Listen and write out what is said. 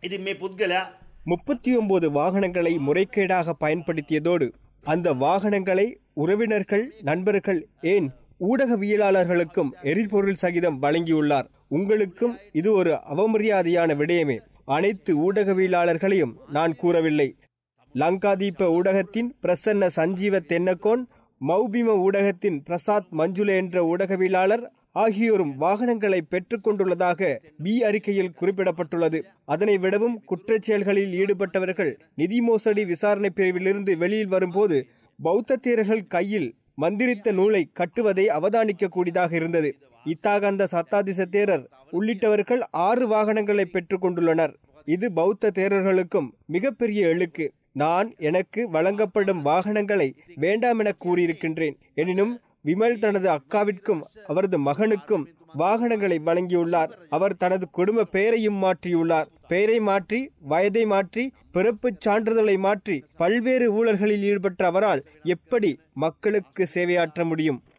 ඉතින් මේ පුද්ගලයා முப்பத்தி ஒன்பது வாகனங்களை முறைகேடாக பயன்படுத்தியதோடு அந்த வாகனங்களை உறவினர்கள் நண்பர்கள் ஏன் ஊடகவியலாளர்களுக்கும் எரிபொருள் சகிதம் வழங்கியுள்ளார் உங்களுக்கும் இது ஒரு அவமரியாதையான விடயமே அனைத்து ஊடகவியலாளர்களையும் நான் கூறவில்லை லங்காதீப ஊடகத்தின் பிரசன்ன சஞ்சீவ தென்னக்கோன் மௌபிம ஊடகத்தின் பிரசாத் மஞ்சுள என்ற ஊடகவியலாளர் ஆகியோரும் வாகனங்களை பெற்றுக்கொண்டுள்ளதாக பி அறிக்கையில் குறிப்பிடப்பட்டுள்ளது அதனை விடவும் குற்றச் செயல்களில் ஈடுபட்டவர்கள் நிதி மோசடி விசாரணை பிரிவிலிருந்து வெளியில் வரும்போது பௌத்த தேரர்கள் கையில் மந்திரித்த நூலை கட்டுவதை அவதானிக்க கூடியதாக இருந்தது இத்தாகந்த சத்தாதிச தேரர் உள்ளிட்டவர்கள் ஆறு வாகனங்களை பெற்றுக்கொண்டுள்ளனர் இது பௌத்த தேரர்களுக்கும் மிகப்பெரிய இழுக்கு நான் எனக்கு வழங்கப்படும் வாகனங்களை வேண்டாம் என கூறியிருக்கின்றேன் எனினும் விமல் தனது அக்காவிற்கும் அவரது மகனுக்கும் வாகனங்களை வழங்கியுள்ளார் அவர் தனது குடும்ப பெயரையும் மாற்றியுள்ளார் பெயரை மாற்றி வயதை மாற்றி பிறப்புச் சான்றிதழை மாற்றி பல்வேறு ஊழல்களில் ஈடுபட்ட அவரால் எப்படி மக்களுக்கு சேவையாற்ற முடியும்